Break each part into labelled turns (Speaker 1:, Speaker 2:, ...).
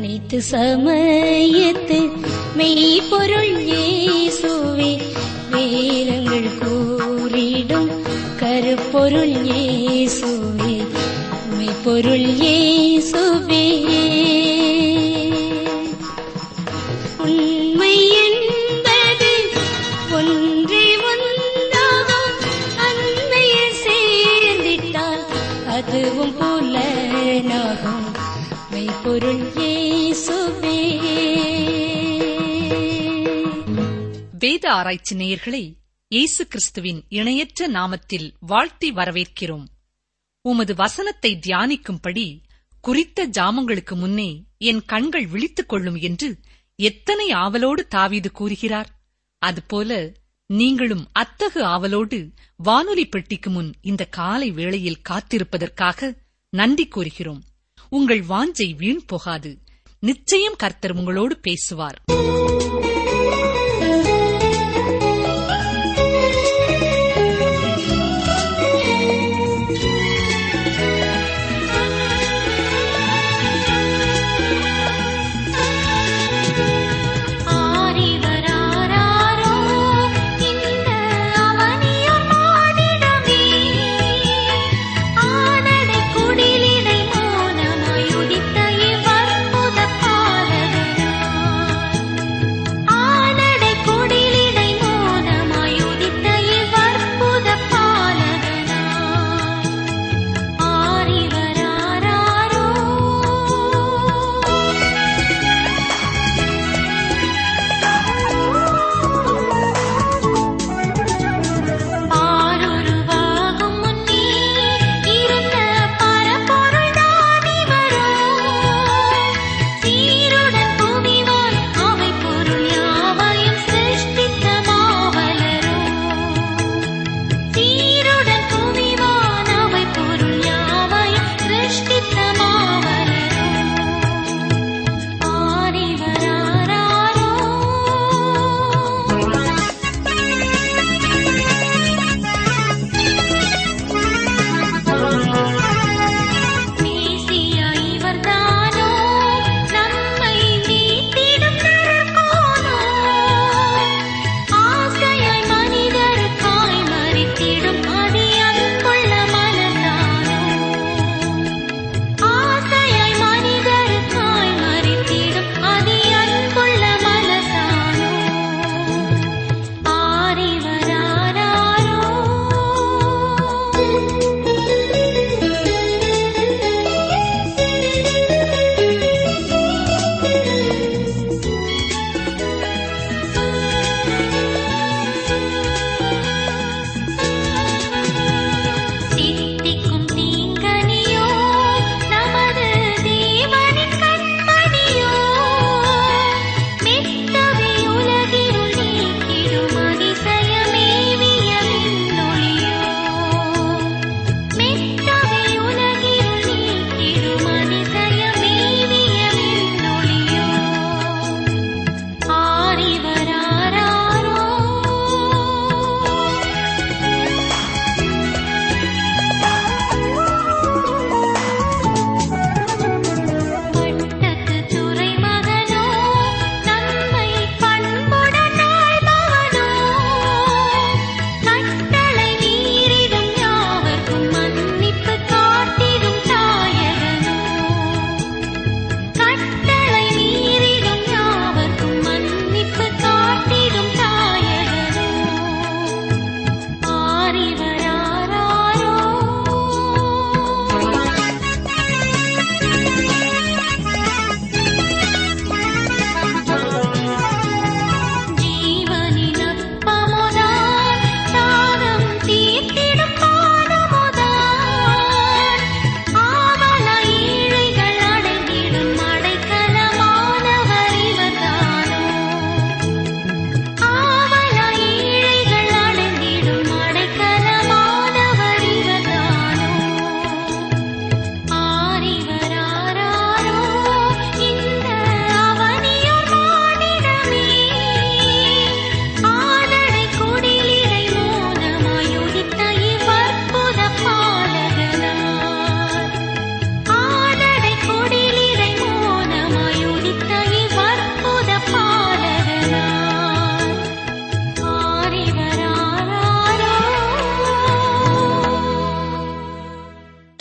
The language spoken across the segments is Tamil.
Speaker 1: அனைத்து சமயத்து மெய்ப்பொருள் இயேசுவே வேதங்கள் கூறிடும் கருப்பொருள் இயேசுவே மெய்ப்பொருள் இயேசுவே உண்மை என்பது ஒன்றே ஒன்றாகும் அன்னையில் சேர்ந்திட்டால் அதுவும் புலனாகும் மெய்ப்பொருள் இயேசுவே
Speaker 2: வேத ஆராய்ச்சி நேயர்களை இயேசு கிறிஸ்துவின் இணையற்ற நாமத்தில் வாழ்த்தி வரவேற்கிறோம் உமது வசனத்தை தியானிக்கும்படி குறித்த ஜாமங்களுக்கு முன்னே என் கண்கள் விழித்துக் கொள்ளும் என்று எத்தனை ஆவலோடு தாவீது கூறுகிறார் அதுபோல நீங்களும் அத்தகு ஆவலோடு வானொலி பெட்டிக்கு முன் இந்த காலை வேளையில் காத்திருப்பதற்காக நன்றி கூறுகிறோம் உங்கள் வாஞ்சை வீண் போகாது நிச்சயம் கர்த்தர் உங்களோடு பேசுவார்
Speaker 1: ஆரிவராரோ இந்த அவனியும் மானிடமே ஆனடை குடிலிடை மௌனமாய் உதித்த இவ்வற்புத பாலகனாய்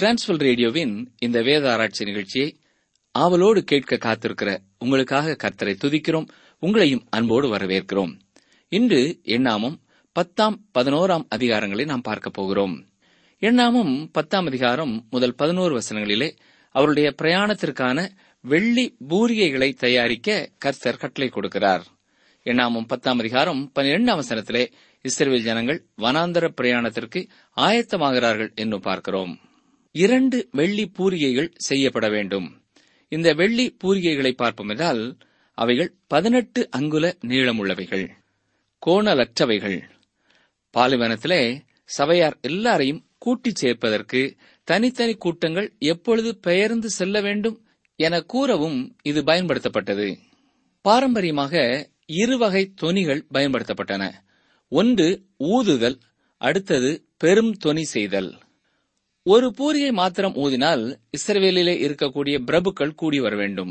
Speaker 3: டிரான்ஸ்வல் ரேடியோவின் இந்த வேத ஆராய்ச்சி நிகழ்ச்சியை ஆவலோடு கேட்க காத்திருக்கிற உங்களுக்காக கர்த்தரை துதிக்கிறோம் உங்களையும் அன்போடு வரவேற்கிறோம் இன்று எண்ணாமம் பத்தாம் பதினோராம் அதிகாரங்களை நாம் பார்க்க போகிறோம் எண்ணாமம் பத்தாம் அதிகாரம் முதல் பதினோரு வசனங்களிலே அவருடைய பிரயாணத்திற்கான வெள்ளி பூரிகைகளை தயாரிக்க கர்த்தர் கட்டளை கொடுக்கிறார் எண்ணாமம் பத்தாம் அதிகாரம் பன்னிரெண்டாம் வசனத்திலே இஸ்ரேல் ஜனங்கள் வனாந்தர பிரயாணத்திற்கு ஆயத்தமாகிறார்கள் என்று பார்க்கிறோம் இரண்டு வெள்ளி பூரிகைகள் செய்யப்பட வேண்டும் இந்த வெள்ளி பூரிகைகளை பார்ப்போம் என்றால் அவைகள் பதினெட்டு அங்குல நீளமுள்ளவைகள் கோணலற்றவைகள் பாலைவனத்திலே சபையார் எல்லாரையும் கூட்டிச் சேர்ப்பதற்கு தனித்தனி கூட்டங்கள் எப்பொழுது பெயர்ந்து செல்ல வேண்டும் என கூறவும் இது பயன்படுத்தப்பட்டது பாரம்பரியமாக இருவகை தொனிகள் பயன்படுத்தப்பட்டன ஒன்று ஊதுதல் அடுத்தது பெரும் தொனி செய்தல் ஒரு பூரியை மாத்திரம் ஊதினால் இஸ்ரவேலிலே இருக்கக்கூடிய பிரபுக்கள் கூடி வர வேண்டும்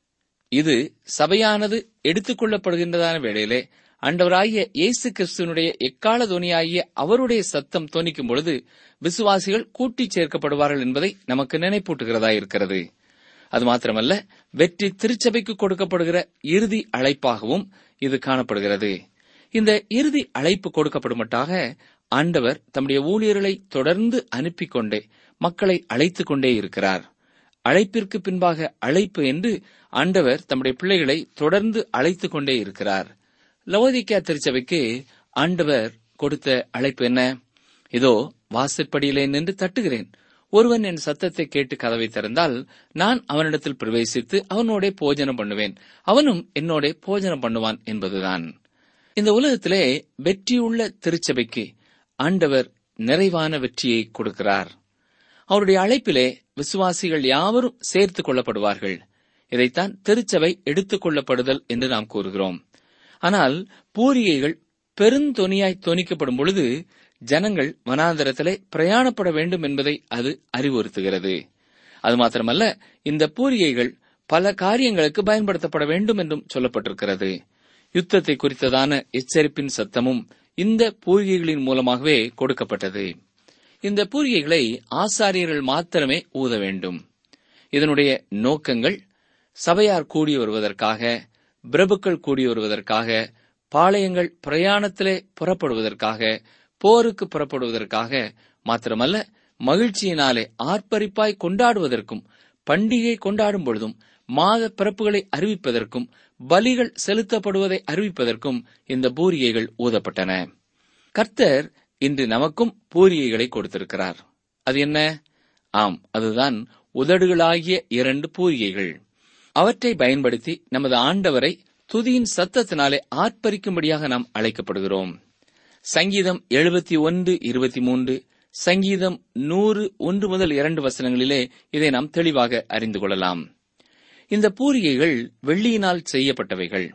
Speaker 3: இது சபையானது எடுத்துக் கொள்ளப்படுகின்றதான வேளையிலே அண்டவராகிய இயேசு கிறிஸ்துவனுடைய எக்கால துணியாகிய அவருடைய சத்தம் தொனிக்கும் பொழுது விசுவாசிகள் கூட்டிச் சேர்க்கப்படுவார்கள் என்பதை நமக்கு நினைப்பூட்டுகிறதாயிருக்கிறது அது மாத்திரமல்ல வெற்றி திருச்சபைக்கு கொடுக்கப்படுகிற இறுதி அழைப்பாகவும் இது காணப்படுகிறது இந்த இறுதி அழைப்பு கொடுக்கப்படுமட்டாக ஆண்டவர் தம்முடைய ஊழியர்களை தொடர்ந்து அனுப்பிக் கொண்டே மக்களை அழைத்துக் கொண்டே இருக்கிறார் அழைப்பிற்கு பின்பாக அழைப்பு என்று ஆண்டவர் தம்முடைய பிள்ளைகளை தொடர்ந்து அழைத்துக் கொண்டே இருக்கிறார் லவோதிக்கா திருச்சபைக்கு ஆண்டவர் கொடுத்த அழைப்பு என்ன இதோ வாசற்படியிலே நின்று தட்டுகிறேன் ஒருவன் என் சத்தத்தை கேட்டு கதவை திறந்தால் நான் அவனிடத்தில் பிரவேசித்து அவனோட போஜனம் பண்ணுவேன் அவனும் என்னோட போஜனம் பண்ணுவான் என்பதுதான் இந்த உலகத்திலே வெற்றியுள்ள திருச்சபைக்கு ஆண்டவர் நிறைவான வெற்றியை கொடுக்கிறார் அவருடைய அழைப்பிலே விசுவாசிகள் யாவரும் சேர்த்துக் கொள்ளப்படுவார்கள் இதைத்தான் திருச்சபை எடுத்துக் கொள்ளப்படுதல் என்று நாம் கூறுகிறோம் ஆனால் பூரிகைகள் பெருந்தொனியாய் தொனிக்கப்படும் பொழுது ஜனங்கள் வனாந்தரத்திலே பிரயாணப்பட வேண்டும் என்பதை அது அறிவுறுத்துகிறது அது மாத்திரமல்ல இந்த பூரிகைகள் பல காரியங்களுக்கு பயன்படுத்தப்பட வேண்டும் என்றும் சொல்லப்பட்டிருக்கிறது யுத்தத்தை குறித்ததான எச்சரிப்பின் சத்தமும் இந்த பூரிகைகளின் மூலமாகவே கொடுக்கப்பட்டது இந்த பூரிகைகளை ஆசாரியர்கள் மாத்திரமே ஊத வேண்டும் இதனுடைய நோக்கங்கள் சபையார் கூடி வருவதற்காக பிரபுக்கள் கூடி வருவதற்காக பாளையங்கள் பிரயாணத்திலே புறப்படுவதற்காக போருக்கு புறப்படுவதற்காக மாத்திரமல்ல மகிழ்ச்சியினாலே ஆர்ப்பரிப்பாய் கொண்டாடுவதற்கும் பண்டிகை கொண்டாடும் பொழுதும் மாத பிறப்புகளை அறிவிப்பதற்கும் பலிகள் செலுத்தப்படுவதை அறிவிப்பதற்கும் இந்த பூரிகைகள் ஊதப்பட்டன கர்த்தர் இன்று நமக்கும் பூரிகைகளை கொடுத்திருக்கிறார் அது என்ன ஆம் அதுதான் உதடுகளாகிய இரண்டு பூரிகைகள் அவற்றை பயன்படுத்தி நமது ஆண்டவரை துதியின் சத்தத்தினாலே ஆர்ப்பரிக்கும்படியாக நாம் அழைக்கப்படுகிறோம் சங்கீதம் எழுபத்தி ஒன்று இருபத்தி மூன்று சங்கீதம் நூறு ஒன்று முதல் இரண்டு வசனங்களிலே இதை நாம் தெளிவாக அறிந்து கொள்ளலாம் இந்த பூரிகைகள் வெள்ளியினால் செய்யப்பட்டவைகள்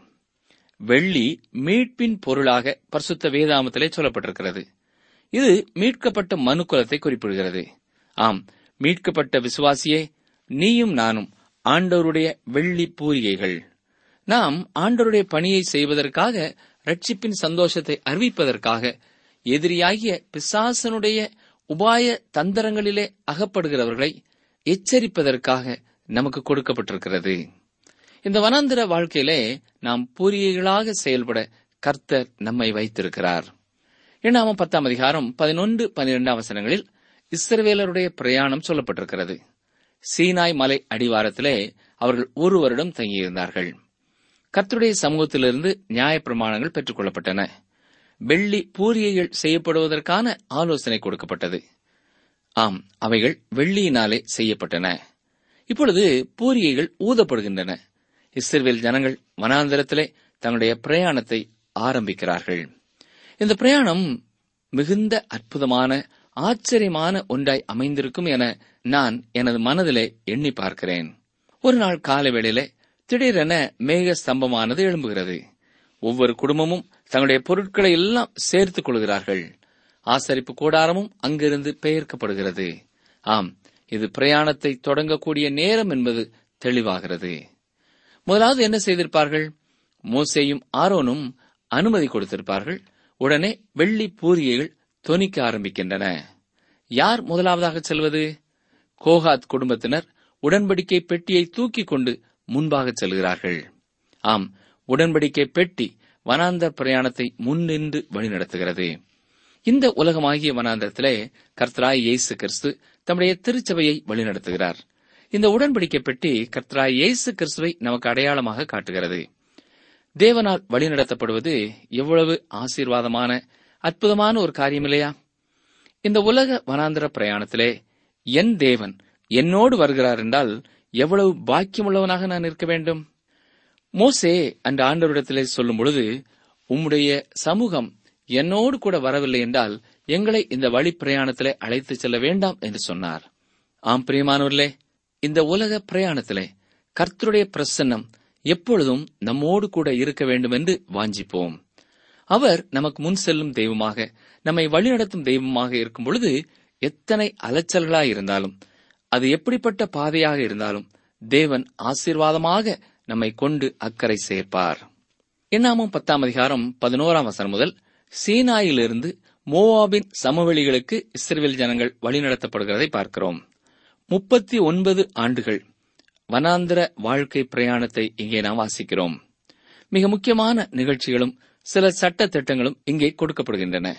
Speaker 3: வெள்ளி மீட்பின் பொருளாக பரிசுத்த வேதாமத்திலே சொல்லப்பட்டிருக்கிறது இது மீட்கப்பட்ட மனுக்குலத்தை குறிப்பிடுகிறது ஆம் மீட்கப்பட்ட விசுவாசியே நீயும் நானும் ஆண்டவருடைய வெள்ளி பூரிகைகள் நாம் ஆண்டவருடைய பணியை செய்வதற்காக ரட்சிப்பின் சந்தோஷத்தை அறிவிப்பதற்காக எதிரியாகிய பிசாசனுடைய உபாய தந்திரங்களிலே அகப்படுகிறவர்களை எச்சரிப்பதற்காக நமக்கு கொடுக்கப்பட்டிருக்கிறது இந்த வனாந்திர வாழ்க்கையிலே நாம் பூரியைகளாக செயல்பட கர்த்தர் நம்மை வைத்திருக்கிறார் எண்ணாமம் பத்தாம் அதிகாரம் பதினொன்று பனிரெண்டாம் வசனங்களில் இஸ்ரவேலருடைய பிரயாணம் சொல்லப்பட்டிருக்கிறது சீனாய் மலை அடிவாரத்திலே அவர்கள் ஒரு வருடம் தங்கியிருந்தார்கள் கர்த்தருடைய சமூகத்திலிருந்து நியாயப்பிரமாணங்கள் பெற்றுக் கொள்ளப்பட்டன வெள்ளி பூரியைகள் செய்யப்படுவதற்கான ஆலோசனை கொடுக்கப்பட்டது ஆம் அவைகள் வெள்ளியினாலே செய்யப்பட்டன இப்பொழுது பூரியைகள் ஊதப்படுகின்றன இஸ்ரவேல் ஜனங்கள் வனாந்தரத்திலே தங்களுடைய பிரயாணத்தை ஆரம்பிக்கிறார்கள் இந்த பிரயாணம் மிகுந்த அற்புதமான ஆச்சரியமான ஒன்றாய் அமைந்திருக்கும் என நான் எனது மனதிலே எண்ணி பார்க்கிறேன் ஒரு நாள் காலை வேளையிலே திடீரென மேக ஸ்தம்பமானது எழும்புகிறது ஒவ்வொரு குடும்பமும் தங்களுடைய பொருட்களை எல்லாம் சேர்த்துக் கொள்கிறார்கள் ஆசரிப்பு கூடாரமும் அங்கிருந்து பெயர்க்கப்படுகிறது ஆம் இது பிரயாணத்தை தொடங்கக்கூடிய நேரம் என்பது தெளிவாகிறது முதலாவது என்ன செய்திருப்பார்கள் மோசேயும் ஆரோனும் அனுமதி கொடுத்திருப்பார்கள் உடனே வெள்ளி பூரியைகள் தொனிக்க ஆரம்பிக்கின்றன யார் முதலாவதாக செல்வது கோகாத் குடும்பத்தினர் உடன்படிக்கை பெட்டியை தூக்கிக் கொண்டு முன்பாக செல்கிறார்கள் ஆம் உடன்படிக்கை பெட்டி வனாந்தர் பிரயாணத்தை முன்னின்று வழிநடத்துகிறது இந்த உலகமாகிய வனாந்தரத்திலே கர்த்தராய் இயேசு கிறிஸ்து தம்முடைய திருச்சபையை வழிநடத்துகிறார் இந்த உடன்படிக்கை பெட்டி கர்த்தராய் இயேசு கிறிஸ்துவை நமக்கு அடையாளமாக காட்டுகிறது தேவனால் வழிநடத்தப்படுவது எவ்வளவு ஆசீர்வாதமான அற்புதமான ஒரு காரியம் இல்லையா இந்த உலக வனாந்தர பிரயாணத்திலே என் தேவன் என்னோடு வருகிறார் என்றால் எவ்வளவு பாக்கியமுள்ளவனாக நான் இருக்க வேண்டும் மோசே அந்த ஆண்டவரிடத்திலே சொல்லும் பொழுது உம்முடைய சமூகம் என்னோடு கூட வரவில்லை என்றால் எங்களை இந்த வழி பிரயாணத்திலே அழைத்துச் செல்ல வேண்டாம் என்று சொன்னார் ஆம் பிரியமானவர்களே இந்த உலக பிரயாணத்திலே கர்த்தருடைய பிரசன்னம் எப்பொழுதும் நம்மோடு கூட இருக்க வேண்டும் என்று வாஞ்சிப்போம் அவர் நமக்கு முன் செல்லும் தெய்வமாக நம்மை வழிநடத்தும் தெய்வமாக இருக்கும் பொழுது எத்தனை அலைச்சல்களாய் இருந்தாலும் அது எப்படிப்பட்ட பாதையாக இருந்தாலும் தேவன் ஆசீர்வாதமாக நம்மை கொண்டு அக்கறை சேர்ப்பார் எண்ணாமும் பத்தாம் அதிகாரம் பதினோராம் வசனம் முதல் சீனாயிலிருந்து மோவாபின் சமவெளிகளுக்கு இஸ்ரேல் ஜனங்கள் வழிநடத்தப்படுகிறதை பார்க்கிறோம் முப்பத்தி ஒன்பது ஆண்டுகள் வனாந்திர வாழ்க்கை பிரயாணத்தை இங்கே நாம் வாசிக்கிறோம் மிக முக்கியமான நிகழ்ச்சிகளும் சில சட்ட திட்டங்களும் இங்கே கொடுக்கப்படுகின்றன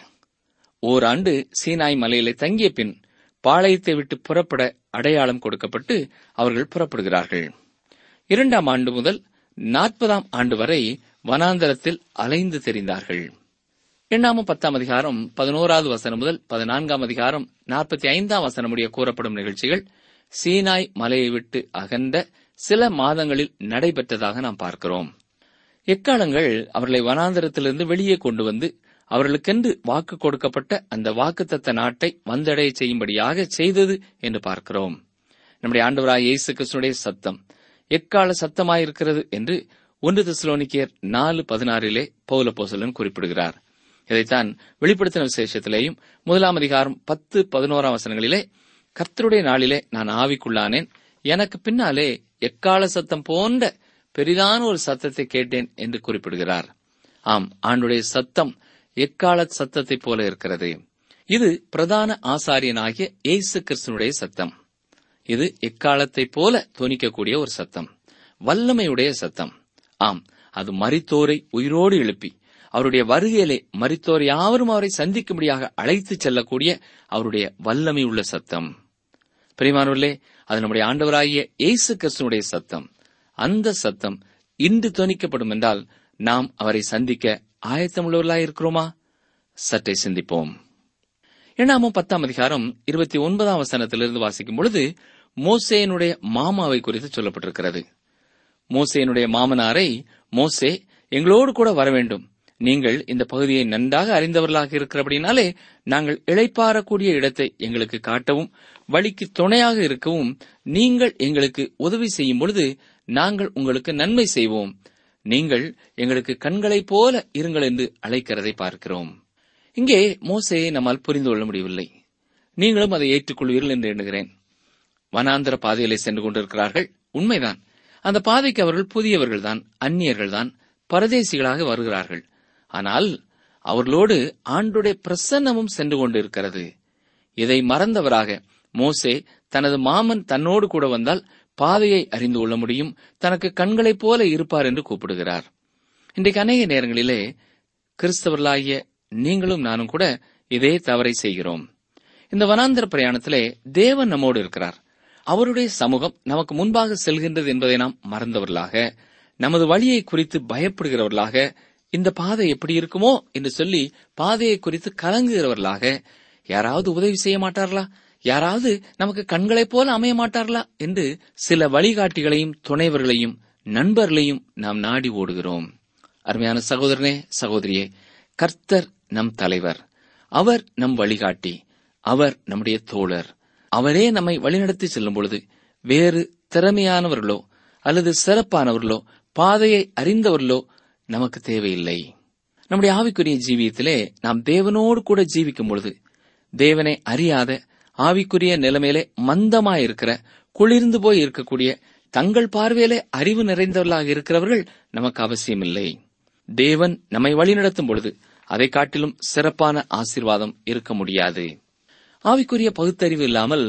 Speaker 3: ஓராண்டு சீனாய் மலையிலே தங்கிய பின் பாளையத்தை விட்டு புறப்பட அடையாளம் கொடுக்கப்பட்டு அவர்கள் புறப்படுகிறார்கள் இரண்டாம் ஆண்டு முதல் நாற்பதாம் ஆண்டு வரை வனாந்தரத்தில் அலைந்து தெரிந்தார்கள் எண்ணாமும் பத்தாம் அதிகாரம் பதினோராவது வசனம் முதல் பதினான்காம் அதிகாரம் நாற்பத்தி ஐந்தாம் வசனம் முடிய கூறப்படும் நிகழ்ச்சிகள் சீனாய் மலையை விட்டு அகன்ற சில மாதங்களில் நடைபெற்றதாக நாம் பார்க்கிறோம் எக்காலங்கள் அவர்களை வனாந்தரத்திலிருந்து வெளியே கொண்டு வந்து அவர்களுக்கென்று வாக்கு கொடுக்கப்பட்ட அந்த வாக்குத்தத்த நாட்டை வந்தடைய செய்யும்படியாக செய்தது என்று பார்க்கிறோம் நம்முடைய ஆண்டவராய் இயேசு கிறிஸ்துடைய சத்தம் எக்கால சத்தமாயிருக்கிறது என்று ஒன்று தெசலோனிக்கேயர் நாலு பதினாறிலே பௌல போசலன் குறிப்பிடுகிறார் இதைத்தான் வெளிப்படுத்தின விசேஷத்திலேயும் முதலாம் அதிகாரம் பத்து பதினோராம் வசனங்களிலே கர்த்தருடைய நாளிலே நான் ஆவிக்குள்ளானேன் எனக்கு பின்னாலே எக்கால சத்தம் போன்ற பெரிதான ஒரு சத்தத்தை கேட்டேன் என்று குறிப்பிடுகிறார் ஆம் ஆண்டுடைய சத்தம் எக்கால சத்தத்தைப் போல இருக்கிறது இது பிரதான ஆசாரியனாகிய இயேசு கிறிஸ்துனுடைய சத்தம் இது எக்காலத்தைப் போல தொனிக்கக்கூடிய ஒரு சத்தம் வல்லமையுடைய சத்தம் ஆம் அது மரித்தோரை உயிரோடு எழுப்பி அவருடைய வருகையிலே மரித்தோர் யாவரும் அவரை சந்திக்கும்படியாக அழைத்துச் செல்லக்கூடிய அவருடைய வல்லமை உள்ள சத்தம் பிரிமானவர்களே அது நம்முடைய ஆண்டவராகிய இயேசு கிறிஸ்துனுடைய சத்தம் அந்த சத்தம் இன்று தொனிக்கப்படும் என்றால் நாம் அவரை சந்திக்க ஆயத்தமுள்ளவர்களாய் இருக்கிறோமா சற்றே சிந்திப்போம் எண்ணாமும் பத்தாம் அதிகாரம் இருபத்தி ஒன்பதாம் வசனத்திலிருந்து வாசிக்கும் பொழுது மோசேனுடைய மாமாவை குறித்து சொல்லப்பட்டிருக்கிறது மோசேனுடைய மாமனாரை மோசே எங்களோடு கூட வர வேண்டும் நீங்கள் இந்த பகுதியை நன்றாக அறிந்தவர்களாக இருக்கிறபடினாலே நாங்கள் இளைப்பாறக்கூடிய இடத்தை எங்களுக்கு காட்டவும் வழிக்கு துணையாக இருக்கவும் நீங்கள் எங்களுக்கு உதவி செய்யும் பொழுது நாங்கள் உங்களுக்கு நன்மை செய்வோம் நீங்கள் எங்களுக்கு கண்களைப் போல இருங்கள் என்று அழைக்கிறதை பார்க்கிறோம் இங்கே மோசையை நம்மால் புரிந்து கொள்ள முடியவில்லை நீங்களும் அதை ஏற்றுக்கொள்வீர்கள் என்று எண்ணுகிறேன் வனாந்தர பாதையிலே சென்று கொண்டிருக்கிறார்கள் உண்மைதான் அந்த பாதைக்கு அவர்கள் புதியவர்கள்தான் அந்நியர்கள்தான் பரதேசிகளாக வருகிறார்கள் ஆனால் அவர்களோடு ஆண்டுடைய பிரசன்னமும் சென்று கொண்டிருக்கிறது இதை மறந்தவராக மோசே தனது மாமன் தன்னோடு கூட வந்தால் பாதையை அறிந்து கொள்ள முடியும் தனக்கு கண்களைப் போல இருப்பார் என்று கூப்பிடுகிறார் இன்றைக்கு அநேக நேரங்களிலே கிறிஸ்தவர்களாகிய நீங்களும் நானும் கூட இதே தவறை செய்கிறோம் இந்த வனாந்தர பிரயாணத்திலே தேவன் நம்மோடு இருக்கிறார் அவருடைய சமூகம் நமக்கு முன்பாக செல்கின்றது என்பதை நாம் மறந்தவர்களாக நமது வழியை குறித்து பயப்படுகிறவர்களாக இந்த பாதை எப்படி இருக்குமோ என்று சொல்லி பாதையை குறித்து கலங்குகிறவர்களாக யாராவது உதவி செய்ய மாட்டார்களா யாராவது நமக்கு கண்களைப் போல அமைய மாட்டார்களா என்று சில வழிகாட்டிகளையும் துணைவர்களையும் நண்பர்களையும் நாம் நாடி ஓடுகிறோம் அருமையான சகோதரனே சகோதரியே கர்த்தர் நம் தலைவர் அவர் நம் வழிகாட்டி அவர் நம்முடைய தோழர் அவரே நம்மை வழிநடத்தி செல்லும் பொழுது வேறு திறமையானவர்களோ அல்லது சிறப்பானவர்களோ பாதையை அறிந்தவர்களோ நமக்கு தேவையில்லை நம்முடைய ஆவிக்குரிய ஜீவியத்திலே நாம் தேவனோடு கூட ஜீவிக்கும் பொழுது தேவனை அறியாத ஆவிக்குரிய நிலைமையிலே மந்தமாயிருக்கிற குளிர்ந்து போய் இருக்கக்கூடிய தங்கள் பார்வையிலே அறிவு நிறைந்தவர்களாக இருக்கிறவர்கள் நமக்கு அவசியமில்லை தேவன் நம்மை வழிநடத்தும் பொழுது அதை காட்டிலும் சிறப்பான ஆசீர்வாதம் இருக்க முடியாது ஆவிக்குரிய பகுத்தறிவு இல்லாமல்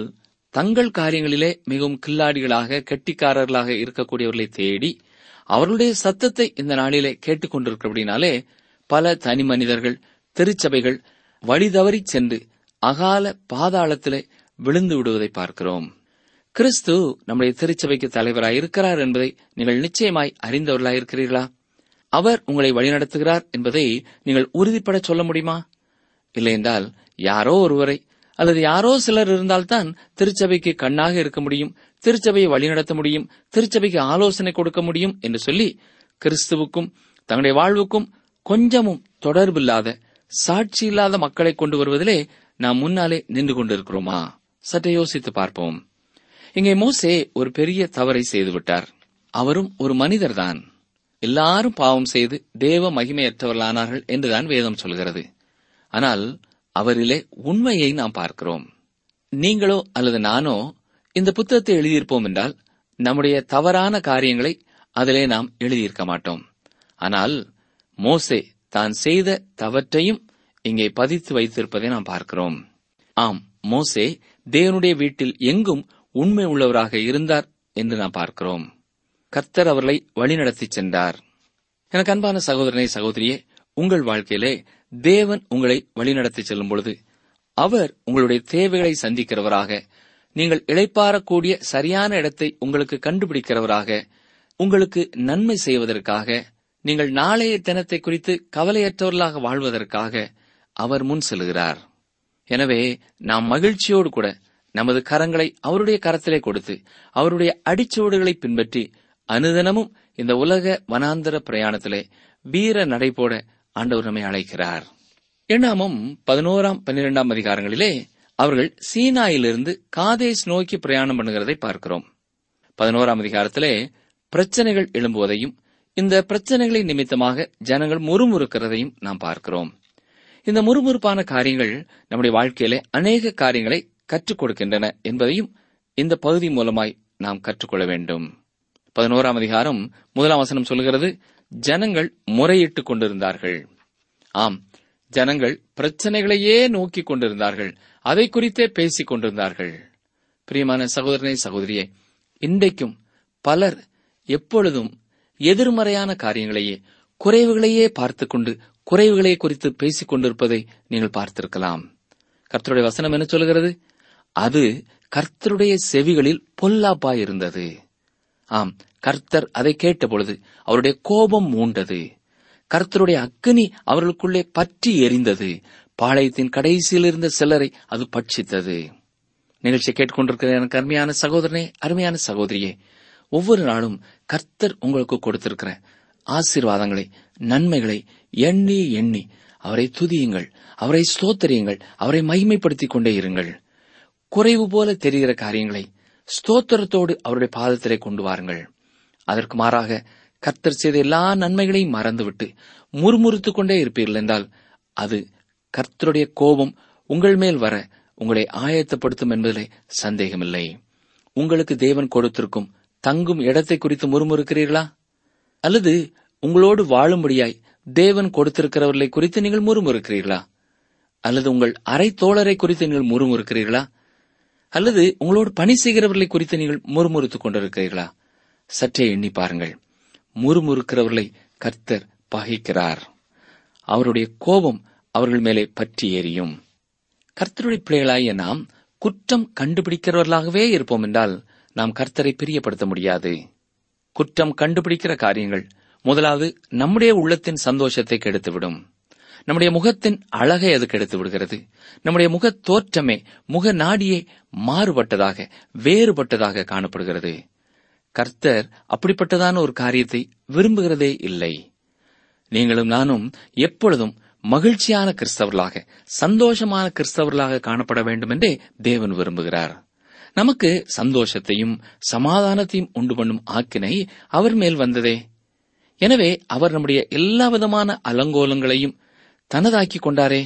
Speaker 3: தங்கள் காரியங்களிலே மிகவும் கில்லாடிகளாக கெட்டிக்காரர்களாக இருக்கக்கூடியவர்களை தேடி அவர்களுடைய சத்தத்தை இந்த நாளிலே கேட்டுக்கொண்டிருக்கிறபடினாலே பல தனி மனிதர்கள் திருச்சபைகள் வழிதவறிச் சென்று அகால பாதாளத்திலே விழுந்து விடுவதை பார்க்கிறோம் கிறிஸ்து நம்முடைய திருச்சபைக்கு தலைவராய் இருக்கிறார் என்பதை நீங்கள் நிச்சயமாய் அறிந்தவர்களாய் இருக்கிறீர்களா அவர் உங்களை வழிநடத்துகிறார் என்பதை நீங்கள் உறுதிப்பட சொல்ல முடியுமா இல்லையென்றால் யாரோ ஒருவரை அல்லது யாரோ சிலர் இருந்தால்தான் திருச்சபைக்கு கண்ணாக இருக்க முடியும் திருச்சபையை வழிநடத்த முடியும் திருச்சபைக்கு ஆலோசனை கொடுக்க முடியும் என்று சொல்லி கிறிஸ்துவுக்கும் தங்களுடைய வாழ்வுக்கும் கொஞ்சமும் தொடர்பில்லாத சாட்சி இல்லாத மக்களை கொண்டு வருவதிலே நாம் முன்னாலே நின்று கொண்டிருக்கிறோமா சற்றே யோசித்து பார்ப்போம் இங்கே மோசே ஒரு பெரிய தவறை செய்துவிட்டார் அவரும் ஒரு மனிதர்தான் எல்லாரும் பாவம் செய்து தேவ மகிமையற்றவர்களானார்கள் என்றுதான் வேதம் சொல்கிறது ஆனால் அவரிலே உண்மையை நாம் பார்க்கிறோம் நீங்களோ அல்லது நானோ இந்த புத்தகத்தை எழுதியிருப்போம் என்றால் நம்முடைய தவறான காரியங்களை அதிலே நாம் எழுதியிருக்க மாட்டோம் ஆனால் மோசே தான் செய்த தவற்றையும் இங்கே பதித்து வைத்திருப்பதை நாம் பார்க்கிறோம் ஆம் மோசே தேவனுடைய வீட்டில் எங்கும் உண்மை உள்ளவராக இருந்தார் என்று நாம் பார்க்கிறோம் கர்த்தர் அவர்களை வழிநடத்தி சென்றார் எனக்கு அன்பான சகோதரனை சகோதரியே உங்கள் வாழ்க்கையிலே தேவன் உங்களை வழிநடத்தி செல்லும் பொழுது அவர் உங்களுடைய தேவைகளை சந்திக்கிறவராக நீங்கள் இளைப்பாறக்கூடிய சரியான இடத்தை உங்களுக்கு கண்டுபிடிக்கிறவராக உங்களுக்கு நன்மை செய்வதற்காக நீங்கள் நாளைய தினத்தை குறித்து கவலையற்றவர்களாக வாழ்வதற்காக அவர் முன் செல்கிறார் எனவே நாம் மகிழ்ச்சியோடு கூட நமது கரங்களை அவருடைய கரத்திலே கொடுத்து அவருடைய அடிச்சுவடுகளை பின்பற்றி அனுதினமும் இந்த உலக வனாந்தர பிரயாணத்திலே வீர நடைபோட ஆண்டவர் நம்மை அழைக்கிறார் எண்ணாமும் பதினோராம் பன்னிரெண்டாம் அதிகாரங்களிலே அவர்கள் சீனாயிலிருந்து காதேஸ் நோக்கி பிரயாணம் பண்ணுகிறதை பார்க்கிறோம் பதினோராம் அதிகாரத்திலே பிரச்சனைகள் எழும்புவதையும் இந்த பிரச்சனைகளை நிமித்தமாக ஜனங்கள் முறுமுறுக்கிறதையும் நாம் பார்க்கிறோம் இந்த முறுமுறுப்பான காரியங்கள் நம்முடைய வாழ்க்கையிலே அநேக காரியங்களை கற்றுக் கொடுக்கின்றன என்பதையும் இந்த பகுதி மூலமாய் நாம் கற்றுக்கொள்ள வேண்டும் பதினோராம் அதிகாரம் முதலாம் வசனம் சொல்கிறது ஜனங்கள் முறையிட்டுக் கொண்டிருந்தார்கள் ஆம் ஜனங்கள் பிரச்சனைகளையே நோக்கிக் கொண்டிருந்தார்கள் அதை குறித்தே பேசிக் கொண்டிருந்தார்கள் பிரியமான சகோதரனை சகோதரியே இன்றைக்கும் பலர் எப்பொழுதும் எதிர்மறையான காரியங்களையே குறைவுகளையே பார்த்துக் கொண்டு குறைவுகளை குறித்து பேசிக் கொண்டிருப்பதை நீங்கள் பார்த்திருக்கலாம் கர்த்தருடைய வசனம் என்ன சொல்கிறது அது கர்த்தருடைய செவிகளில் பொல்லாப்பாய் இருந்தது ஆம் கர்த்தர் அதை கேட்டபொழுது அவருடைய கோபம் மூண்டது கர்த்தருடைய அக்கினி அவர்களுக்குள்ளே பற்றி எரிந்தது பாளையத்தின் கடைசியில் இருந்த சிலரை அது பட்சித்தது நிகழ்ச்சியை கேட்டுக்கொண்டிருக்கிற எனக்கு அருமையான சகோதரனே அருமையான சகோதரியே ஒவ்வொரு நாளும் கர்த்தர் உங்களுக்கு கொடுத்திருக்கிற ஆசீர்வாதங்களை நன்மைகளை எண்ணி எண்ணி அவரை துதியுங்கள் அவரை ஸ்தோத்தரியுங்கள் அவரை மகிமைப்படுத்திக் கொண்டே இருங்கள் குறைவு போல தெரிகிற காரியங்களை ஸ்தோத்திரத்தோடு அவருடைய பாதத்திலே கொண்டு வாருங்கள் அதற்கு மாறாக கர்த்தர் செய்த எல்லா நன்மைகளையும் மறந்துவிட்டு முறுமுறுத்துக் கொண்டே இருப்பீர்கள் என்றால் அது கர்த்தருடைய கோபம் உங்கள் மேல் வர உங்களை ஆயத்தப்படுத்தும் என்பதிலே சந்தேகமில்லை உங்களுக்கு தேவன் கொடுத்திருக்கும் தங்கும் இடத்தை குறித்து முறுமுறுக்கிறீர்களா அல்லது உங்களோடு வாழும்படியாய் தேவன் கொடுத்திருக்கிறவர்களை குறித்து நீங்கள் முறுமுறுக்கிறீர்களா அல்லது உங்கள் அரை தோழரை குறித்து நீங்கள் முறுமுறுக்கிறீர்களா அல்லது உங்களோடு பணி செய்கிறவர்களை குறித்து நீங்கள் முறுமுறுத்துக் கொண்டிருக்கிறீர்களா சற்றே எண்ணி பாருங்கள் முறுமுறுக்கிறவர்களை கர்த்தர் பகைக்கிறார் அவருடைய கோபம் அவர்கள் மேலே பற்றி எரியும் கர்த்தருடைய பிள்ளைகளாகிய நாம் குற்றம் கண்டுபிடிக்கிறவர்களாகவே இருப்போம் என்றால் நாம் கர்த்தரை பிரியப்படுத்த முடியாது குற்றம் கண்டுபிடிக்கிற காரியங்கள் முதலாவது நம்முடைய உள்ளத்தின் சந்தோஷத்தை கெடுத்துவிடும் நம்முடைய முகத்தின் அழகை அது கெடுத்து விடுகிறது நம்முடைய முகத் தோற்றமே முக நாடியே மாறுபட்டதாக வேறுபட்டதாக காணப்படுகிறது கர்த்தர் அப்படிப்பட்டதான ஒரு காரியத்தை விரும்புகிறதே இல்லை நீங்களும் நானும் எப்பொழுதும் மகிழ்ச்சியான கிறிஸ்தவர்களாக சந்தோஷமான கிறிஸ்தவர்களாக காணப்பட வேண்டும் என்றே தேவன் விரும்புகிறார் நமக்கு சந்தோஷத்தையும் சமாதானத்தையும் உண்டு பண்ணும் ஆக்கினை அவர் மேல் வந்ததே எனவே அவர் நம்முடைய எல்லா விதமான அலங்கோலங்களையும் தனதாக்கிக் கொண்டாரே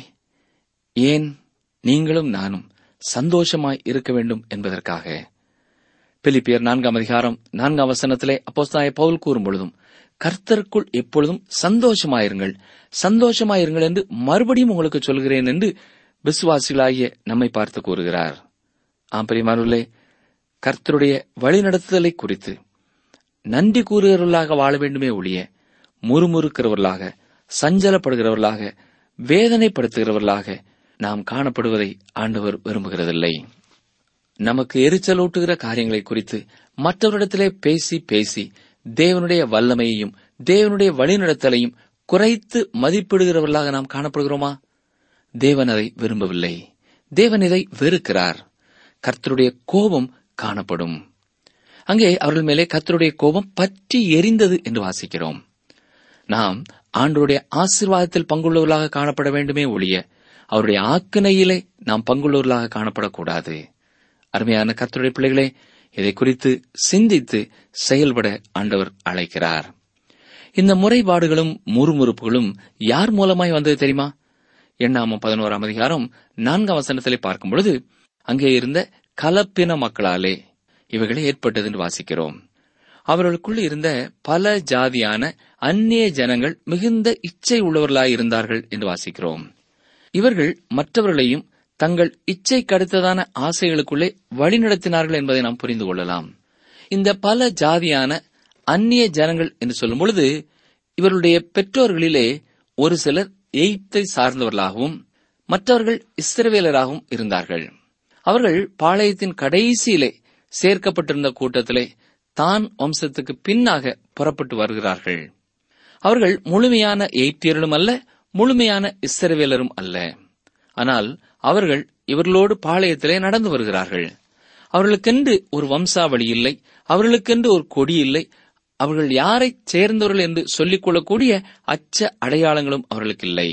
Speaker 3: ஏன் நீங்களும் நானும் சந்தோஷமாய் இருக்க வேண்டும் என்பதற்காக பிலிப்பியர் நான்காம் அதிகாரம் நான்காம் வசனத்திலே அப்போஸ்தாய பவுல் கூறும் பொழுதும் கர்த்தருக்குள் எப்பொழுதும் சந்தோஷமாயிருங்கள் சந்தோஷமாயிருங்கள் என்று மறுபடியும் உங்களுக்கு சொல்கிறேன் என்று விசுவாசிகளாகிய நம்மை பார்த்து கூறுகிறார் ஆம் பிரியமானவர்களே கர்த்தருடைய வழிநடத்துதலை குறித்து நன்றி கூறுகிறவர்களாக வாழ வேண்டுமே ஒழிய முறுமுறுக்கிறவர்களாக சஞ்சலப்படுகிறவர்களாக வேதனைப்படுத்துகிறவர்களாக நாம் காணப்படுவதை ஆண்டவர் விரும்புகிறதில்லை நமக்கு எரிச்சலூட்டுகிற காரியங்களை குறித்து மற்றவரிடத்திலே பேசி பேசி தேவனுடைய வல்லமையையும் தேவனுடைய வழிநடத்தலையும் குறைத்து மதிப்பிடுகிறவர்களாக நாம் காணப்படுகிறோமா தேவன் அதை விரும்பவில்லை தேவன் இதை வெறுக்கிறார் கர்த்தருடைய கோபம் காணப்படும் அங்கே அவர்கள் மேலே கர்த்தருடைய கோபம் பற்றி எரிந்தது என்று வாசிக்கிறோம் நாம் ஆண்டவருடைய ஆசீர்வாதத்தில் பங்குள்ளவர்களாக காணப்பட வேண்டுமே ஒழிய அவருடைய ஆக்கினையிலே நாம் பங்குள்ளவர்களாக காணப்படக்கூடாது அருமையான கர்த்தருடைய பிள்ளைகளே இதை குறித்து சிந்தித்து செயல்பட ஆண்டவர் அழைக்கிறார் இந்த முறைப்பாடுகளும் முறுமுறுப்புகளும் யார் மூலமாய் வந்தது தெரியுமா எண்ணாமம் பதினோராம் அதிகாரம் நான்காம் வசனத்திலே பார்க்கும் பொழுது அங்கே இருந்த கலப்பின மக்களாலே இவைகளை ஏற்பட்டது என்று வாசிக்கிறோம் அவர்களுக்குள் இருந்த பல ஜாதியான அந்நிய ஜனங்கள் மிகுந்த இச்சை உள்ளவர்களாய் இருந்தார்கள் என்று வாசிக்கிறோம் இவர்கள் மற்றவர்களையும் தங்கள் இச்சை கடுத்ததான ஆசைகளுக்குள்ளே வழிநடத்தினார்கள் என்பதை நாம் புரிந்து கொள்ளலாம் இந்த பல ஜாதியான அந்நிய ஜனங்கள் என்று சொல்லும் பொழுது இவருடைய பெற்றோர்களிலே ஒரு சிலர் எய்த்தை சார்ந்தவர்களாகவும் மற்றவர்கள் இஸ்ரவேலராகவும் இருந்தார்கள் அவர்கள் பாளையத்தின் கடைசியிலே சேர்க்கப்பட்டிருந்த கூட்டத்திலே தான் வம்சத்துக்கு பின்னாக புறப்பட்டு வருகிறார்கள் அவர்கள் முழுமையான எய்த்தியர்களும் அல்ல முழுமையான இஸ்ரவேலரும் அல்ல ஆனால் அவர்கள் இவர்களோடு பாளையத்திலே நடந்து வருகிறார்கள் அவர்களுக்கென்று ஒரு வம்சாவளி இல்லை அவர்களுக்கென்று ஒரு கொடி இல்லை அவர்கள் யாரை சேர்ந்தவர்கள் என்று சொல்லிக் கொள்ளக்கூடிய அச்ச அடையாளங்களும் அவர்களுக்கு இல்லை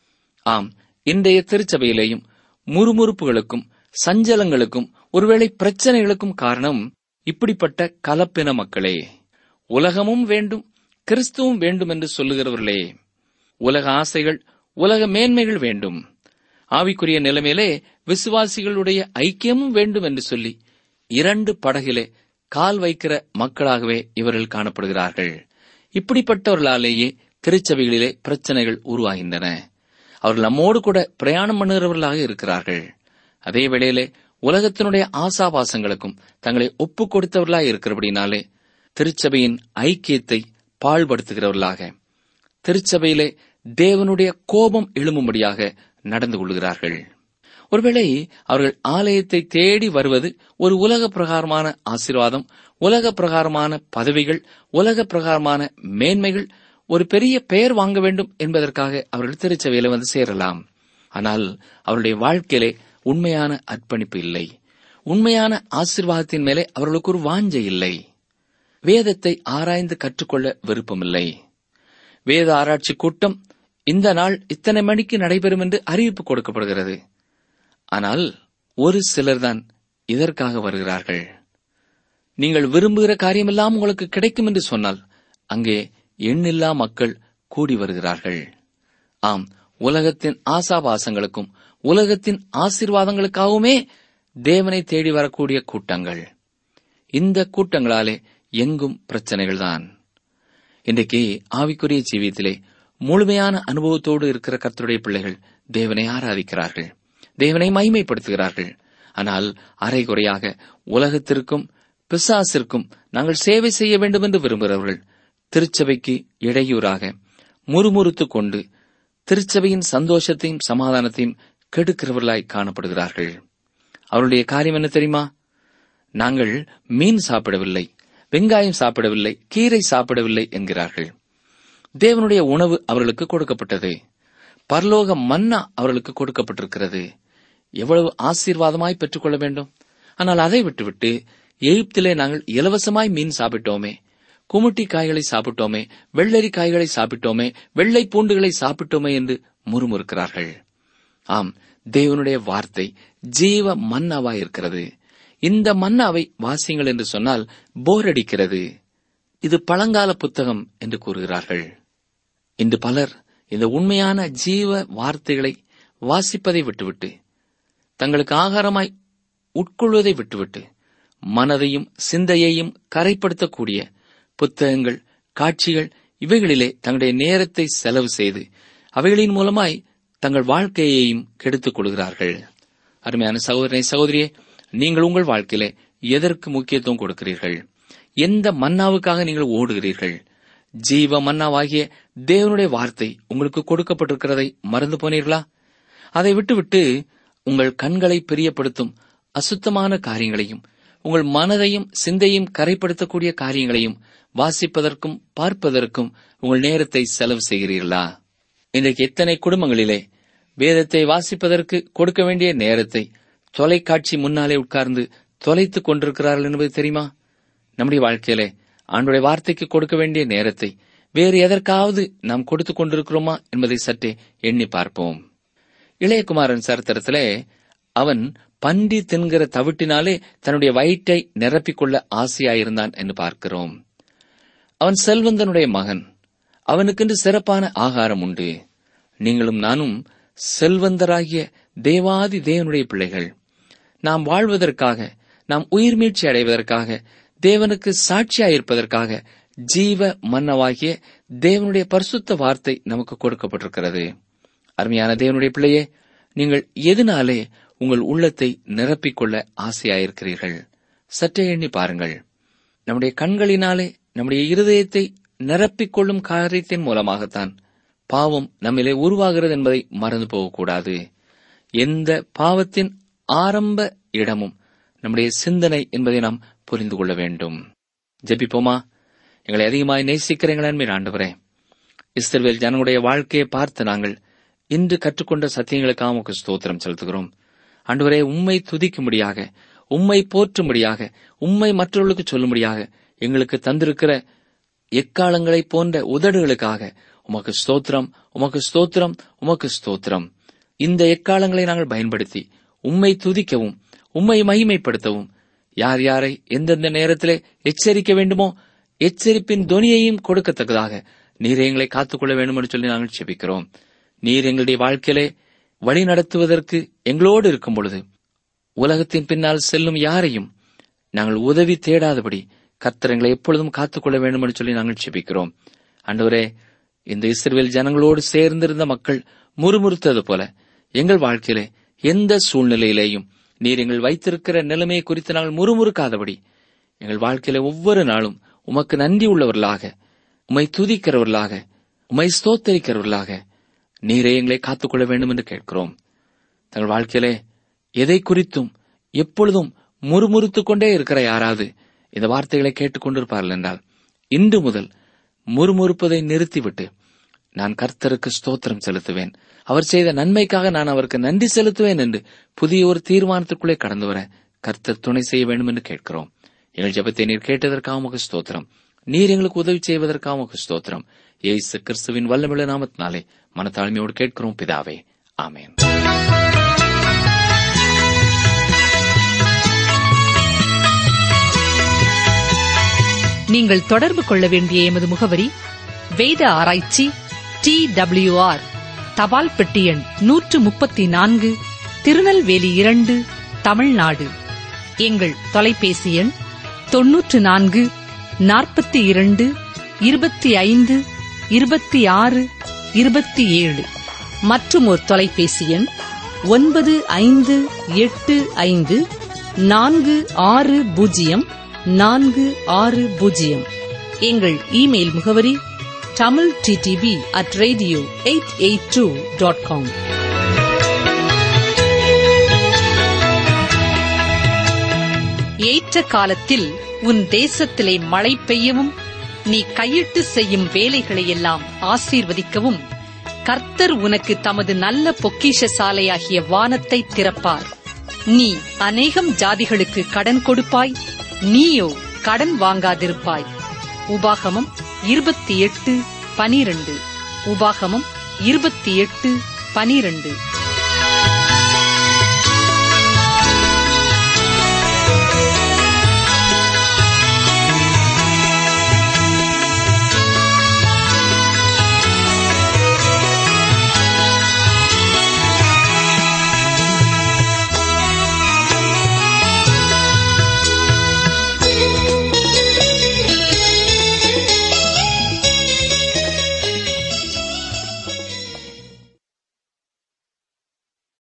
Speaker 3: ஆம் இன்றைய திருச்சபையிலேயும் முறுமுறுப்புகளுக்கும் சஞ்சலங்களுக்கும் ஒருவேளை பிரச்சனைகளுக்கும் காரணம் இப்படிப்பட்ட கலப்பின மக்களே உலகமும் வேண்டும் கிறிஸ்துவும் வேண்டும் என்று சொல்லுகிறவர்களே உலக ஆசைகள் உலக மேன்மைகள் வேண்டும் ஆவிக்குரிய நிலைமையிலே விசுவாசிகளுடைய ஐக்கியமும் வேண்டும் என்று சொல்லி இரண்டு படகிலே கால் வைக்கிற மக்களாகவே இவர்கள் காணப்படுகிறார்கள் இப்படிப்பட்டவர்களாலேயே திருச்சபைகளிலே பிரச்சனைகள் உருவாகின்றன அவர்கள் நம்மோடு கூட பிரயாணம் பண்ணுகிறவர்களாக இருக்கிறார்கள் அதே வேளையிலே உலகத்தினுடைய ஆசாபாசங்களுக்கும் தங்களை ஒப்புக் கொடுத்தவர்களாக இருக்கிறபடினாலே திருச்சபையின் ஐக்கியத்தை பாழ்படுத்துகிறவர்களாக திருச்சபையிலே தேவனுடைய கோபம் எழும்பும்படியாக நடந்து கொள்கிறார்கள் ஒருவேளை அவர்கள் ஆலயத்தை தேடி வருவது ஒரு உலக பிரகாரமான ஆசீர்வாதம் உலக பிரகாரமான பதவிகள் உலக பிரகாரமான மேன்மைகள் ஒரு பெரிய பெயர் வாங்க வேண்டும் என்பதற்காக அவர்கள் திருச்சபையில வந்து சேரலாம் ஆனால் அவருடைய வாழ்க்கையிலே உண்மையான அர்ப்பணிப்பு இல்லை உண்மையான ஆசீர்வாதத்தின் மேலே அவர்களுக்கு ஒரு வாஞ்சை இல்லை வேதத்தை ஆராய்ந்து கற்றுக்கொள்ள விருப்பமில்லை வேத ஆராய்ச்சி கூட்டம் இந்த நாள் இத்தனை மணிக்கு நடைபெறும் என்று அறிவிப்பு கொடுக்கப்படுகிறது ஆனால் ஒரு சிலர்தான் இதற்காக வருகிறார்கள் நீங்கள் விரும்புகிற காரியமெல்லாம் உங்களுக்கு கிடைக்கும் என்று சொன்னால் அங்கே எண்ணில்லா மக்கள் கூடி வருகிறார்கள் ஆம் உலகத்தின் ஆசாபாசங்களுக்கும் உலகத்தின் ஆசீர்வாதங்களுக்காகவுமே தேவனை தேடி வரக்கூடிய கூட்டங்கள் இந்த கூட்டங்களாலே எங்கும் பிரச்சனைகள்தான் இன்றைக்கு ஆவிக்குரிய ஜீவியத்திலே முழுமையான அனுபவத்தோடு இருக்கிற கர்த்தருடைய பிள்ளைகள் தேவனை ஆராதிக்கிறார்கள் தேவனை மைமைப்படுத்துகிறார்கள் ஆனால் அரைகுறையாக உலகத்திற்கும் பிசாசிற்கும் நாங்கள் சேவை செய்ய வேண்டும் என்று விரும்புகிறவர்கள் திருச்சபைக்கு இடையூறாக முறுமுறுத்துக் கொண்டு திருச்சபையின் சந்தோஷத்தையும் சமாதானத்தையும் கெடுக்கிறவர்களாய் காணப்படுகிறார்கள் அவருடைய காரியம் என்ன தெரியுமா நாங்கள் மீன் சாப்பிடவில்லை வெங்காயம் சாப்பிடவில்லை கீரை சாப்பிடவில்லை என்கிறார்கள் தேவனுடைய உணவு அவர்களுக்கு கொடுக்கப்பட்டது பரலோக மன்னா அவர்களுக்கு கொடுக்கப்பட்டிருக்கிறது எவ்வளவு ஆசீர்வாதமாய் பெற்றுக்கொள்ள வேண்டும் ஆனால் அதை விட்டுவிட்டு எகிப்திலே நாங்கள் இலவசமாய் மீன் சாப்பிட்டோமே குமுட்டி காய்களை சாப்பிட்டோமே வெள்ளரி காய்களை சாப்பிட்டோமே வெள்ளை பூண்டுகளை சாப்பிட்டோமே என்று முறுமுறுக்கிறார்கள் ஆம் தேவனுடைய வார்த்தை ஜீவ மன்னாவாய் இருக்கிறது இந்த மன்னாவை வாசியுங்கள் என்று சொன்னால் போர் அடிக்கிறது இது பழங்கால புத்தகம் என்று கூறுகிறார்கள் இன்று பலர் இந்த உண்மையான ஜீவ வார்த்தைகளை வாசிப்பதை விட்டுவிட்டு தங்களுக்கு ஆகாரமாய் உட்கொள்வதை விட்டுவிட்டு மனதையும் சிந்தையையும் கரைப்படுத்தக்கூடிய புத்தகங்கள் காட்சிகள் இவைகளிலே தங்களுடைய நேரத்தை செலவு செய்து அவைகளின் மூலமாய் தங்கள் வாழ்க்கையையும் கெடுத்துக் கொள்கிறார்கள் அருமையான சகோதரனை சகோதரியே நீங்கள் உங்கள் வாழ்க்கையிலே எதற்கு முக்கியத்துவம் கொடுக்கிறீர்கள் எந்த மன்னாவுக்காக நீங்கள் ஓடுகிறீர்கள் ஜீவ மன்னாவாகிய தேவனுடைய வார்த்தை உங்களுக்கு கொடுக்கப்பட்டிருக்கிறதை மறந்து போனீர்களா அதை விட்டுவிட்டு உங்கள் கண்களை பிரியப்படுத்தும் அசுத்தமான காரியங்களையும் உங்கள் மனதையும் சிந்தையும் கரைப்படுத்தக்கூடிய காரியங்களையும் வாசிப்பதற்கும் பார்ப்பதற்கும் உங்கள் நேரத்தை செலவு செய்கிறீர்களா இன்றைக்கு எத்தனை குடும்பங்களிலே வேதத்தை வாசிப்பதற்கு கொடுக்க வேண்டிய நேரத்தை தொலைக்காட்சி முன்னாலே உட்கார்ந்து தொலைத்துக் கொண்டிருக்கிறார்கள் என்பது தெரியுமா நம்முடைய வாழ்க்கையிலே ஆண்டுடைய வார்த்தைக்கு கொடுக்க வேண்டிய நேரத்தை வேறு எதற்காவது நாம் கொடுத்துக் கொண்டிருக்கிறோமா என்பதை சற்றே எண்ணி பார்ப்போம் இளையகுமாரன் சரித்திரத்திலே அவன் பன்றி தின்கிற தவிட்டினாலே தன்னுடைய வயிற்றை நிரப்பிக்கொள்ள ஆசையாயிருந்தான் என்று பார்க்கிறோம் அவன் செல்வந்தனுடைய மகன் அவனுக்கென்று சிறப்பான ஆகாரம் உண்டு நீங்களும் நானும் செல்வந்தராகிய தேவாதி தேவனுடைய பிள்ளைகள் நாம் வாழ்வதற்காக நாம் உயிர் மீட்சி அடைவதற்காக தேவனுக்கு சாட்சியாயிருப்பதற்காக ஜீவ மன்னவாகிய தேவனுடைய பரிசுத்த வார்த்தை நமக்கு கொடுக்கப்பட்டிருக்கிறது அருமையான தேவனுடைய பிள்ளையே நீங்கள் எதனாலே உங்கள் உள்ளத்தை நிரப்பிக்கொள்ள ஆசையாயிருக்கிறீர்கள் சற்றே எண்ணி பாருங்கள் நம்முடைய கண்களினாலே நம்முடைய இருதயத்தை நிரப்பிக்கொள்ளும் காரியத்தின் மூலமாகத்தான் பாவம் நம்மிலே உருவாகிறது என்பதை மறந்து போகக்கூடாது எந்த பாவத்தின் ஆரம்ப இடமும் நம்முடைய சிந்தனை என்பதை நாம் புரிந்து கொள்ள வேண்டும் ஜெபிப்போமா எங்களை அதிகமாய் நேசிக்கிற எங்கள் அன்பின் ஆண்டவரே இஸ்ரவேல் ஜனங்களுடைய வாழ்க்கையை பார்த்து நாங்கள் இன்று கற்றுக்கொண்ட சத்தியங்களுக்காக உமக்கு ஸ்தோத்திரம் செலுத்துகிறோம் ஆண்டவரே உம்மை துதிக்கும்படியாக உம்மை போற்றும்படியாக உம்மை மற்றவர்களுக்கு சொல்லும்படியாக எங்களுக்கு தந்திருக்கிற எக்காலங்களைப் போன்ற உதடுகளுக்காக உமக்கு ஸ்தோத்திரம் உமக்கு ஸ்தோத்திரம் உமக்கு ஸ்தோத்திரம் இந்த எக்காலங்களை நாங்கள் பயன்படுத்தி உம்மை துதிக்கவும் உம்மை மகிமைப்படுத்தவும் யார் யாரை எந்தெந்த நேரத்திலே எச்சரிக்க வேண்டுமோ எச்சரிப்பின் துணியையும் கொடுக்கத்தக்கதாக நீர் எங்களை காத்துக்கொள்ள வேண்டும் என்று சொல்லி நாங்கள் செபிக்கிறோம் நீர் எங்களுடைய வாழ்க்கையிலே வழி நடத்துவதற்கு எங்களோடு இருக்கும் பொழுது உலகத்தின் பின்னால் செல்லும் யாரையும் நாங்கள் உதவி தேடாதபடி கர்த்தர் எங்களை எப்பொழுதும் காத்துக்கொள்ள வேண்டும் என்று சொல்லி நாங்கள் செபிக்கிறோம் ஆண்டவரே இந்த இஸ்ரவேல் ஜனங்களோடு சேர்ந்திருந்த மக்கள் முறுமுறுத்தது போல எங்கள் வாழ்க்கையிலே எந்த சூழ்நிலையிலேயும் நீர் எங்கள் வைத்திருக்கிற நிலைமையை குறித்து நாங்கள் முறுமுறுக்காதபடி எங்கள் வாழ்க்கையில ஒவ்வொரு நாளும் உமக்கு நன்றி உள்ளவர்களாக உம்மை துதிக்கிறவர்களாக உம்மை ஸ்தோத்தரிக்கிறவர்களாக நீரே எங்களை காத்துக்கொள்ள வேண்டும் என்று கேட்கிறோம் தங்கள் வாழ்க்கையிலே எதை குறித்தும் எப்பொழுதும் முறுமுறுத்துக் கொண்டே இருக்கிற யாராவது இந்த வார்த்தைகளை கேட்டுக்கொண்டிருப்பார்கள் என்றால் இன்று முதல் முறுமுறுப்பதை நிறுத்திவிட்டு நான் கர்த்தருக்கு ஸ்தோத்திரம் செலுத்துவேன் அவர் செய்த நன்மைக்காக நான் அவருக்கு நன்றி செலுத்துவேன் என்று புதிய ஒரு தீர்மானத்துக்குள்ளே கடந்து வர கர்த்தர் துணை செய்ய வேண்டும் என்று கேட்கிறோம் எங்கள் ஜெபத்தை நீர் கேட்டதற்காக உமக்கு ஸ்தோத்திரம் நீர் எங்களுக்கு உதவி செய்வதற்காக உமக்கு ஸ்தோத்திரம் ஏசு கிறிஸ்துவின் வல்லமிழ நாமத்தினாலே மனத்தாழ்மையோடு கேட்கிறோம் பிதாவே ஆமென்
Speaker 2: நீங்கள் தொடர்பு கொள்ள வேண்டிய எமது முகவரி வேத ஆராய்ச்சி டி ஆர் தபால் பெட்டி எண் நூற்று முப்பத்தி நான்கு திருநெல்வேலி இரண்டு தமிழ்நாடு எங்கள் தொலைபேசி எண் தொன்னூற்று நான்கு நாற்பத்தி இரண்டு இருபத்தி ஐந்து இருபத்தி ஆறு இருபத்தி ஏழு மற்றும் ஒரு தொலைபேசி எண் ஒன்பது ஐந்து எட்டு ஐந்து நான்கு ஆறு பூஜ்ஜியம் நான்கு ஆறு பூஜ்ஜியம் எங்கள் இமெயில் முகவரி Tamil DTP at radio eight eight two dot com ஏற்ற காலத்தில் உன் தேசத்திலே மழை பெய்யவும் நீ கையிட்டு செய்யும் வேலைகளை எல்லாம் ஆசீர்வதிக்கவும் கர்த்தர் உனக்கு தமது நல்ல பொக்கிஷ சாலையாகிய வானத்தை திறப்பார் நீ அநேகம் ஜாதிகளுக்கு கடன் கொடுப்பாய் நீயோ கடன் வாங்காதிருப்பாய் உபாகமம் இருபத்தி எட்டு பனிரண்டு உபாகமம் இருபத்தி எட்டு பனிரண்டு